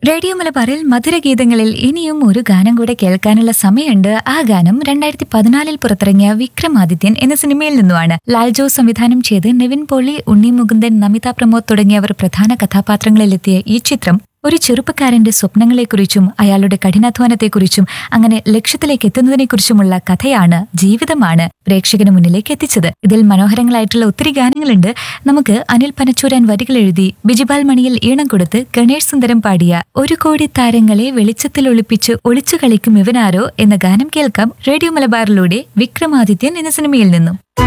radio മലബാറിൽ മധുരഗീതങ്ങളിൽ ഇനിയും ഒരു ഗാനം കൂടെ കേൾക്കാനുള്ള സമയമുണ്ട് ആ ഗാനം രണ്ടായിരത്തി പതിനാലിൽ പുറത്തിറങ്ങിയ വിക്രമാദിത്യൻ എന്ന സിനിമയിൽ നിന്നുമാണ് ലാൽ ജോസ് സംവിധാനം ചെയ്ത് നിവിൻ പോളി ഉണ്ണി മുകുന്ദൻ നമിത പ്രമോദ് തുടങ്ങിയവർ പ്രധാന കഥാപാത്രങ്ങളിലെത്തിയ ഈ ചിത്രം ഒരു ചെറുപ്പക്കാരന്റെ സ്വപ്നങ്ങളെക്കുറിച്ചും അയാളുടെ കഠിനാധ്വാനത്തെക്കുറിച്ചും അങ്ങനെ ലക്ഷ്യത്തിലേക്ക് എത്തുന്നതിനെക്കുറിച്ചുമുള്ള കഥയാണ് ജീവിതമാണ് പ്രേക്ഷകന് മുന്നിലേക്ക് എത്തിച്ചത് ഇതിൽ മനോഹരങ്ങളായിട്ടുള്ള ഒത്തിരി ഗാനങ്ങളുണ്ട് നമുക്ക് അനിൽ പനച്ചൂരാൻ വരികൾ എഴുതി ബിജിബാൽ മണിയിൽ ഈണം കൊടുത്ത് ഗണേഷ് സുന്ദരം പാടിയ ഒരു കോടി താരങ്ങളെ വെളിച്ചത്തിൽ ഒളിപ്പിച്ച് ഒളിച്ചു കളിക്കും ഇവനാരോ എന്ന ഗാനം കേൾക്കാം റേഡിയോ മലബാറിലൂടെ വിക്രമാദിത്യൻ എന്ന സിനിമയിൽ നിന്നും